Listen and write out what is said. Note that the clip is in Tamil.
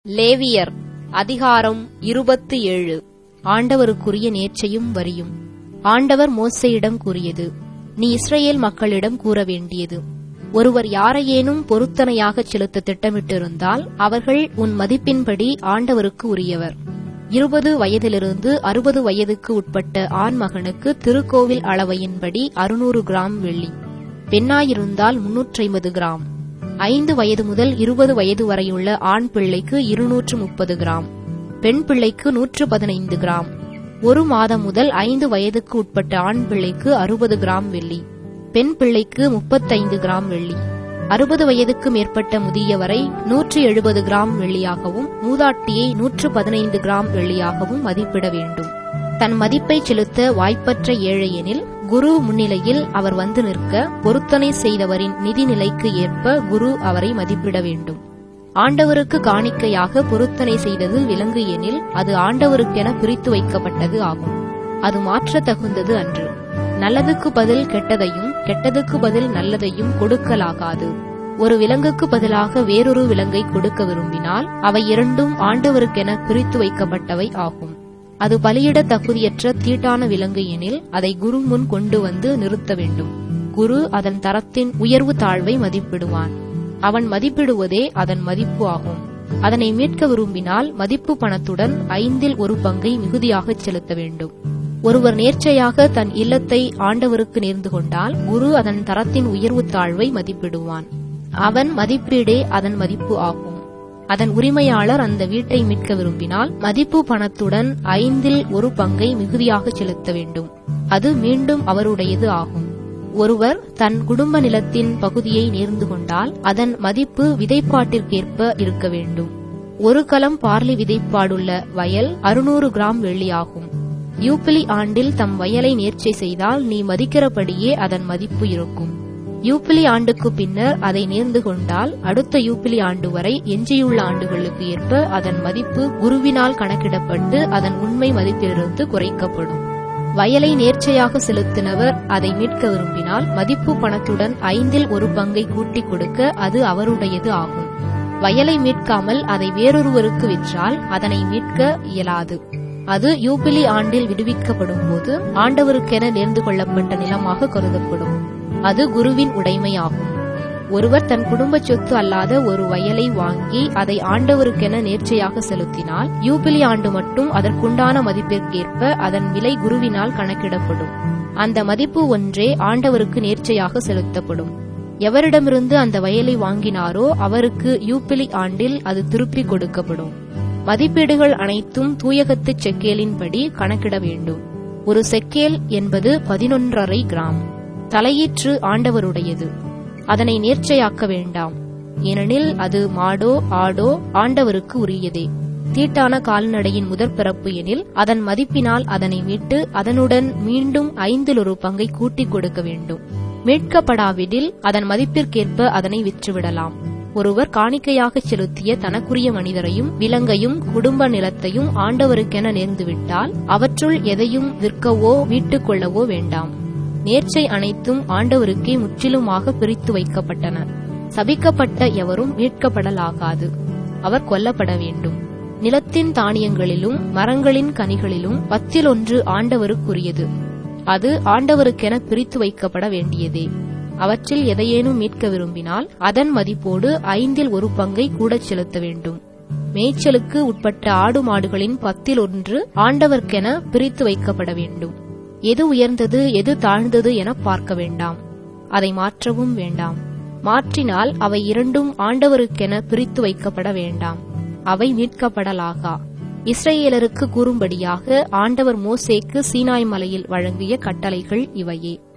லேவியர் அதிகாரம் இருபத்து ஏழு ஆண்டவருக்குரிய நேர்ச்சையும் வரியும் ஆண்டவர் மோசேயிடம் கூறியது நீ இஸ்ரவேல் மக்களிடம் கூற வேண்டியது ஒருவர் யாரையேனும் பொருத்தனையாகச் செலுத்த திட்டமிட்டிருந்தால் அவர்கள் உன் மதிப்பின்படி ஆண்டவருக்கு உரியவர் இருபது வயதிலிருந்து அறுபது வயதுக்கு உட்பட்ட ஆண் மகனுக்கு திருக்கோவில் அளவையின்படி அறுநூறு கிராம் வெள்ளி பெண்ணாயிருந்தால் முன்னூற்றைம்பது கிராம் ஐந்து வயது முதல் இருபது வயது வரையுள்ள ஆண் பிள்ளைக்கு இருநூற்று முப்பது கிராம் பெண் பிள்ளைக்கு நூற்று பதினைந்து கிராம் ஒரு மாதம் முதல் ஐந்து வயதுக்கு உட்பட்ட ஆண் பிள்ளைக்கு அறுபது கிராம் வெள்ளி பெண் பிள்ளைக்கு முப்பத்தைந்து கிராம் வெள்ளி அறுபது வயதுக்கு மேற்பட்ட முதியவரை நூற்று எழுபது கிராம் வெள்ளியாகவும் மூதாட்டியை நூற்று பதினைந்து கிராம் வெள்ளியாகவும் மதிப்பிட வேண்டும் தன் மதிப்பை செலுத்த வாய்ப்பற்ற ஏழையெனில் குரு முன்னிலையில் அவர் வந்து நிற்க பொருத்தனை செய்தவரின் நிதி நிலைக்கு ஏற்ப குரு அவரை மதிப்பிட வேண்டும் ஆண்டவருக்கு காணிக்கையாக பொருத்தனை செய்தது விலங்கு எனில் அது ஆண்டவருக்கென பிரித்து வைக்கப்பட்டது ஆகும் அது மாற்றத் தகுந்தது அன்று நல்லதுக்கு பதில் கெட்டதையும் கெட்டதுக்கு பதில் நல்லதையும் கொடுக்கலாகாது ஒரு விலங்குக்கு பதிலாக வேறொரு விலங்கை கொடுக்க விரும்பினால் அவை இரண்டும் ஆண்டவருக்கென பிரித்து வைக்கப்பட்டவை ஆகும் அது பலியிட தகுதியற்ற தீட்டான விலங்கு எனில் அதை குரு முன் கொண்டு வந்து நிறுத்த வேண்டும் குரு அதன் தரத்தின் உயர்வு தாழ்வை மதிப்பிடுவான் அவன் மதிப்பிடுவதே அதன் மதிப்பு ஆகும் அதனை மீட்க விரும்பினால் மதிப்பு பணத்துடன் ஐந்தில் ஒரு பங்கை மிகுதியாகச் செலுத்த வேண்டும் ஒருவர் நேர்ச்சையாக தன் இல்லத்தை ஆண்டவருக்கு நேர்ந்து கொண்டால் குரு அதன் தரத்தின் உயர்வு தாழ்வை மதிப்பிடுவான் அவன் மதிப்பீடே அதன் மதிப்பு ஆகும் அதன் உரிமையாளர் அந்த வீட்டை மீட்க விரும்பினால் மதிப்பு பணத்துடன் ஐந்தில் ஒரு பங்கை மிகுதியாக செலுத்த வேண்டும் அது மீண்டும் அவருடையது ஆகும் ஒருவர் தன் குடும்ப நிலத்தின் பகுதியை நேர்ந்து கொண்டால் அதன் மதிப்பு விதைப்பாட்டிற்கேற்ப இருக்க வேண்டும் ஒரு கலம் பார்லி விதைப்பாடுள்ள வயல் அறுநூறு கிராம் வெள்ளியாகும் யூப்பிலி ஆண்டில் தம் வயலை நேர்ச்சை செய்தால் நீ மதிக்கிறபடியே அதன் மதிப்பு இருக்கும் யூப்பிலி ஆண்டுக்கு பின்னர் அதை நேர்ந்து கொண்டால் அடுத்த யூப்பிலி ஆண்டு வரை எஞ்சியுள்ள ஆண்டுகளுக்கு ஏற்ப அதன் மதிப்பு குருவினால் கணக்கிடப்பட்டு அதன் உண்மை மதிப்பிலிருந்து குறைக்கப்படும் வயலை நேர்ச்சையாக செலுத்தினவர் அதை மீட்க விரும்பினால் மதிப்பு பணத்துடன் ஐந்தில் ஒரு பங்கை கூட்டிக் கொடுக்க அது அவருடையது ஆகும் வயலை மீட்காமல் அதை வேறொருவருக்கு விற்றால் அதனை மீட்க இயலாது அது யூபிலி ஆண்டில் விடுவிக்கப்படும் போது ஆண்டவருக்கென நேர்ந்து கொள்ளப்பட்ட நிலமாக கருதப்படும் அது குருவின் உடைமையாகும் ஒருவர் தன் குடும்ப சொத்து அல்லாத ஒரு வயலை வாங்கி அதை ஆண்டவருக்கென நேர்ச்சையாக செலுத்தினால் யூபிலி ஆண்டு மட்டும் அதற்குண்டான மதிப்பிற்கேற்ப அதன் விலை குருவினால் கணக்கிடப்படும் அந்த மதிப்பு ஒன்றே ஆண்டவருக்கு நேர்ச்சையாக செலுத்தப்படும் எவரிடமிருந்து அந்த வயலை வாங்கினாரோ அவருக்கு யூபிலி ஆண்டில் அது திருப்பிக் கொடுக்கப்படும் மதிப்பீடுகள் அனைத்தும் தூயகத்து செக்கேலின்படி கணக்கிட வேண்டும் ஒரு செக்கேல் என்பது பதினொன்றரை கிராம் தலையீற்று ஆண்டவருடையது அதனை நேர்ச்சையாக்க வேண்டாம் ஏனெனில் அது மாடோ ஆடோ ஆண்டவருக்கு உரியதே தீட்டான கால்நடையின் முதற் பிறப்பு எனில் அதன் மதிப்பினால் அதனை மீட்டு அதனுடன் மீண்டும் ஐந்தில் ஒரு பங்கை கூட்டிக் கொடுக்க வேண்டும் மீட்கப்படாவிடில் அதன் மதிப்பிற்கேற்ப அதனை விற்றுவிடலாம் ஒருவர் காணிக்கையாக செலுத்திய தனக்குரிய மனிதரையும் விலங்கையும் குடும்ப நிலத்தையும் ஆண்டவருக்கென நேர்ந்துவிட்டால் அவற்றுள் எதையும் விற்கவோ மீட்டுக் கொள்ளவோ வேண்டாம் நேர்ச்சை அனைத்தும் ஆண்டவருக்கே முற்றிலுமாக பிரித்து வைக்கப்பட்டன சபிக்கப்பட்ட எவரும் மீட்கப்படலாகாது அவர் கொல்லப்பட வேண்டும் நிலத்தின் தானியங்களிலும் மரங்களின் கனிகளிலும் பத்தில் ஒன்று ஆண்டவருக்குரியது அது ஆண்டவருக்கென பிரித்து வைக்கப்பட வேண்டியதே அவற்றில் எதையேனும் மீட்க விரும்பினால் அதன் மதிப்போடு ஐந்தில் ஒரு பங்கை கூடச் செலுத்த வேண்டும் மேய்ச்சலுக்கு உட்பட்ட ஆடு மாடுகளின் பத்தில் ஒன்று ஆண்டவர்க்கென பிரித்து வைக்கப்பட வேண்டும் எது உயர்ந்தது எது தாழ்ந்தது என பார்க்க வேண்டாம் அதை மாற்றவும் வேண்டாம் மாற்றினால் அவை இரண்டும் ஆண்டவருக்கென பிரித்து வைக்கப்பட வேண்டாம் அவை மீட்கப்படலாகா இஸ்ரேலருக்கு கூறும்படியாக ஆண்டவர் மோசேக்கு சீனாய் மலையில் வழங்கிய கட்டளைகள் இவையே